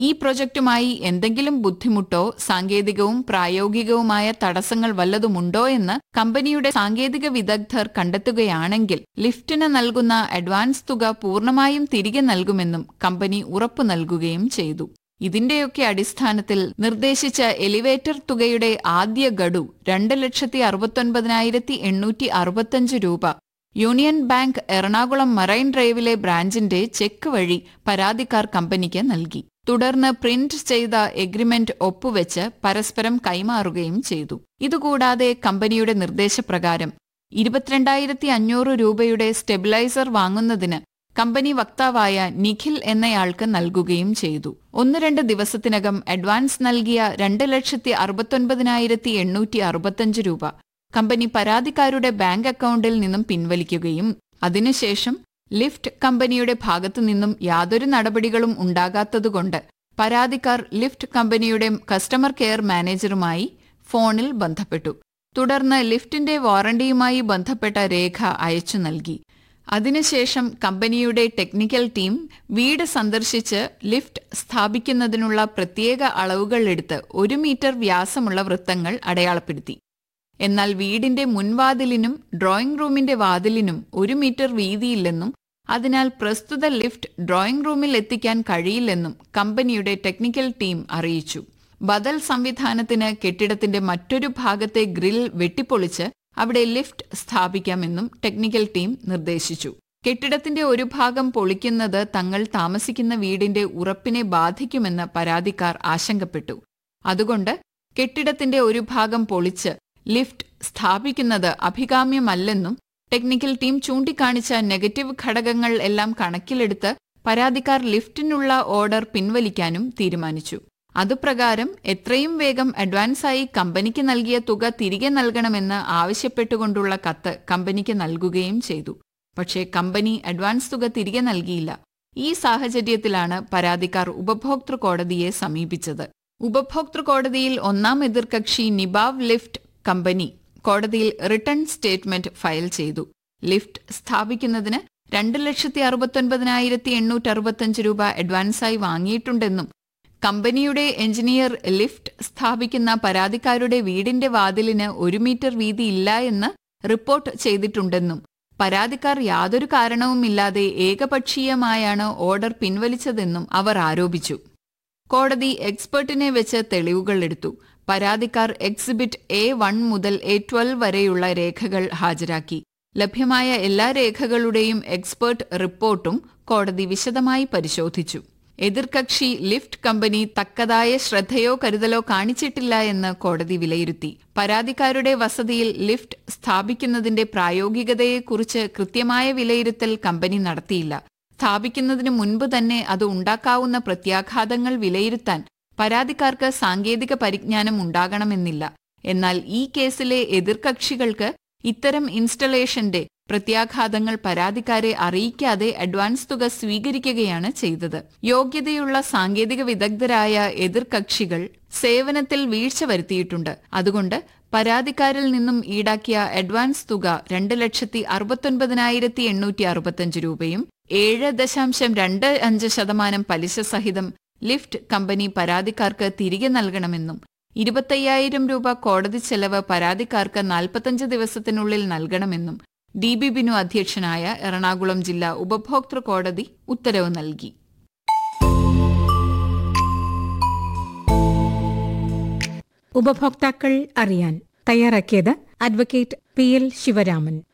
ഈ പ്രൊജക്റ്റുമായി എന്തെങ്കിലും ബുദ്ധിമുട്ടോ സാങ്കേതികവും പ്രായോഗികവുമായ തടസ്സങ്ങൾ വല്ലതുമുണ്ടോ എന്ന് കമ്പനിയുടെ സാങ്കേതിക വിദഗ്ധർ കണ്ടെത്തുകയാണെങ്കിൽ ലിഫ്റ്റിന് നൽകുന്ന അഡ്വാൻസ് തുക പൂർണ്ണമായും തിരികെ നൽകുമെന്നും കമ്പനി ഉറപ്പു നൽകുകയും ചെയ്തു ഇതിന്റെയൊക്കെ അടിസ്ഥാനത്തിൽ നിർദ്ദേശിച്ച എലിവേറ്റർ തുകയുടെ ആദ്യ ഗഡു രണ്ട് ലക്ഷത്തി അറുപത്തൊൻപതിനായിരത്തി എണ്ണൂറ്റി അറുപത്തഞ്ച് രൂപ യൂണിയൻ ബാങ്ക് എറണാകുളം മറൈൻ ഡ്രൈവിലെ ബ്രാഞ്ചിന്റെ ചെക്ക് വഴി പരാതിക്കാർ കമ്പനിക്ക് നൽകി തുടർന്ന് പ്രിന്റ് ചെയ്ത എഗ്രിമെന്റ് ഒപ്പുവെച്ച് പരസ്പരം കൈമാറുകയും ചെയ്തു ഇതുകൂടാതെ കമ്പനിയുടെ നിർദ്ദേശപ്രകാരം ഇരുപത്തിരണ്ടായിരത്തി അഞ്ഞൂറ് രൂപയുടെ സ്റ്റെബിലൈസർ വാങ്ങുന്നതിന് കമ്പനി വക്താവായ നിഖിൽ എന്നയാൾക്ക് നൽകുകയും ചെയ്തു ഒന്ന് രണ്ട് ദിവസത്തിനകം അഡ്വാൻസ് നൽകിയ രണ്ട് ലക്ഷത്തി അറുപത്തൊൻപതിനായിരത്തി എണ്ണൂറ്റി അറുപത്തഞ്ച് രൂപ കമ്പനി പരാതിക്കാരുടെ ബാങ്ക് അക്കൗണ്ടിൽ നിന്നും പിൻവലിക്കുകയും അതിനുശേഷം ലിഫ്റ്റ് കമ്പനിയുടെ ഭാഗത്തു നിന്നും യാതൊരു നടപടികളും ഉണ്ടാകാത്തതുകൊണ്ട് പരാതിക്കാർ ലിഫ്റ്റ് കമ്പനിയുടെ കസ്റ്റമർ കെയർ മാനേജറുമായി ഫോണിൽ ബന്ധപ്പെട്ടു തുടർന്ന് ലിഫ്റ്റിന്റെ വാറണ്ടിയുമായി ബന്ധപ്പെട്ട രേഖ അയച്ചു നൽകി അതിനുശേഷം കമ്പനിയുടെ ടെക്നിക്കൽ ടീം വീട് സന്ദർശിച്ച് ലിഫ്റ്റ് സ്ഥാപിക്കുന്നതിനുള്ള പ്രത്യേക അളവുകൾ എടുത്ത് ഒരു മീറ്റർ വ്യാസമുള്ള വൃത്തങ്ങൾ അടയാളപ്പെടുത്തി എന്നാൽ വീടിന്റെ മുൻവാതിലിനും ഡ്രോയിംഗ് റൂമിന്റെ വാതിലിനും ഒരു മീറ്റർ വീതിയില്ലെന്നും അതിനാൽ പ്രസ്തുത ലിഫ്റ്റ് ഡ്രോയിംഗ് റൂമിൽ എത്തിക്കാൻ കഴിയില്ലെന്നും കമ്പനിയുടെ ടെക്നിക്കൽ ടീം അറിയിച്ചു ബദൽ സംവിധാനത്തിന് കെട്ടിടത്തിന്റെ മറ്റൊരു ഭാഗത്തെ ഗ്രിൽ വെട്ടിപ്പൊളിച്ച് അവിടെ ലിഫ്റ്റ് സ്ഥാപിക്കാമെന്നും ടെക്നിക്കൽ ടീം നിർദ്ദേശിച്ചു കെട്ടിടത്തിന്റെ ഒരു ഭാഗം പൊളിക്കുന്നത് തങ്ങൾ താമസിക്കുന്ന വീടിന്റെ ഉറപ്പിനെ ബാധിക്കുമെന്ന് പരാതിക്കാർ ആശങ്കപ്പെട്ടു അതുകൊണ്ട് കെട്ടിടത്തിന്റെ ഒരു ഭാഗം പൊളിച്ച് ലിഫ്റ്റ് സ്ഥാപിക്കുന്നത് അഭികാമ്യമല്ലെന്നും ടെക്നിക്കൽ ടീം ചൂണ്ടിക്കാണിച്ച നെഗറ്റീവ് ഘടകങ്ങൾ എല്ലാം കണക്കിലെടുത്ത് പരാതിക്കാർ ലിഫ്റ്റിനുള്ള ഓർഡർ പിൻവലിക്കാനും തീരുമാനിച്ചു അതുപ്രകാരം എത്രയും വേഗം അഡ്വാൻസായി കമ്പനിക്ക് നൽകിയ തുക തിരികെ നൽകണമെന്ന് ആവശ്യപ്പെട്ടുകൊണ്ടുള്ള കത്ത് കമ്പനിക്ക് നൽകുകയും ചെയ്തു പക്ഷേ കമ്പനി അഡ്വാൻസ് തുക തിരികെ നൽകിയില്ല ഈ സാഹചര്യത്തിലാണ് പരാതിക്കാർ ഉപഭോക്തൃ കോടതിയെ സമീപിച്ചത് ഉപഭോക്തൃ കോടതിയിൽ ഒന്നാം എതിർകക്ഷി നിബാവ് ലിഫ്റ്റ് കമ്പനി കോടതിയിൽ റിട്ടേൺ സ്റ്റേറ്റ്മെന്റ് ഫയൽ ചെയ്തു ലിഫ്റ്റ് സ്ഥാപിക്കുന്നതിന് രണ്ട് ലക്ഷത്തി അറുപത്തൊൻപതിനായിരത്തി എണ്ണൂറ്റി അറുപത്തഞ്ച് രൂപ അഡ്വാൻസായി വാങ്ങിയിട്ടുണ്ടെന്നും കമ്പനിയുടെ എഞ്ചിനീയർ ലിഫ്റ്റ് സ്ഥാപിക്കുന്ന പരാതിക്കാരുടെ വീടിന്റെ വാതിലിന് ഒരു മീറ്റർ വീതിയില്ല എന്ന് റിപ്പോർട്ട് ചെയ്തിട്ടുണ്ടെന്നും പരാതിക്കാർ യാതൊരു കാരണവുമില്ലാതെ ഏകപക്ഷീയമായാണ് ഓർഡർ പിൻവലിച്ചതെന്നും അവർ ആരോപിച്ചു കോടതി എക്സ്പെർട്ടിനെ വെച്ച് തെളിവുകൾ എടുത്തു പരാതിക്കാർ എക്സിബിറ്റ് എ വൺ മുതൽ എ ട്വൽവ് വരെയുള്ള രേഖകൾ ഹാജരാക്കി ലഭ്യമായ എല്ലാ രേഖകളുടെയും എക്സ്പേർട്ട് റിപ്പോർട്ടും കോടതി വിശദമായി പരിശോധിച്ചു എതിർകക്ഷി ലിഫ്റ്റ് കമ്പനി തക്കതായ ശ്രദ്ധയോ കരുതലോ കാണിച്ചിട്ടില്ല എന്ന് കോടതി വിലയിരുത്തി പരാതിക്കാരുടെ വസതിയിൽ ലിഫ്റ്റ് സ്ഥാപിക്കുന്നതിന്റെ പ്രായോഗികതയെക്കുറിച്ച് കൃത്യമായ വിലയിരുത്തൽ കമ്പനി നടത്തിയില്ല സ്ഥാപിക്കുന്നതിന് മുൻപ് തന്നെ അത് ഉണ്ടാക്കാവുന്ന പ്രത്യാഘാതങ്ങൾ വിലയിരുത്താൻ പരാതിക്കാർക്ക് സാങ്കേതിക പരിജ്ഞാനം ഉണ്ടാകണമെന്നില്ല എന്നാൽ ഈ കേസിലെ എതിർകക്ഷികൾക്ക് ഇത്തരം ഇൻസ്റ്റലേഷന്റെ പ്രത്യാഘാതങ്ങൾ പരാതിക്കാരെ അറിയിക്കാതെ അഡ്വാൻസ് തുക സ്വീകരിക്കുകയാണ് ചെയ്തത് യോഗ്യതയുള്ള സാങ്കേതിക വിദഗ്ധരായ എതിർകക്ഷികൾ സേവനത്തിൽ വീഴ്ച വരുത്തിയിട്ടുണ്ട് അതുകൊണ്ട് പരാതിക്കാരിൽ നിന്നും ഈടാക്കിയ അഡ്വാൻസ് തുക രണ്ട് ലക്ഷത്തി അറുപത്തൊൻപതിനായിരത്തി എണ്ണൂറ്റി അറുപത്തഞ്ച് രൂപയും ഏഴ് ദശാംശം രണ്ട് അഞ്ച് ശതമാനം പലിശ സഹിതം ലിഫ്റ്റ് കമ്പനി പരാതിക്കാർക്ക് തിരികെ നൽകണമെന്നും ഇരുപത്തയ്യായിരം രൂപ കോടതി ചെലവ് പരാതിക്കാർക്ക് നാൽപ്പത്തഞ്ച് ദിവസത്തിനുള്ളിൽ നൽകണമെന്നും ഡി ബി ബിനു അധ്യക്ഷനായ എറണാകുളം ജില്ലാ ഉപഭോക്തൃ കോടതി ഉത്തരവ് നൽകി ഉപഭോക്താക്കൾ അറിയാൻ തയ്യാറാക്കിയത് അഡ്വക്കേറ്റ് പി എൽ ശിവരാമൻ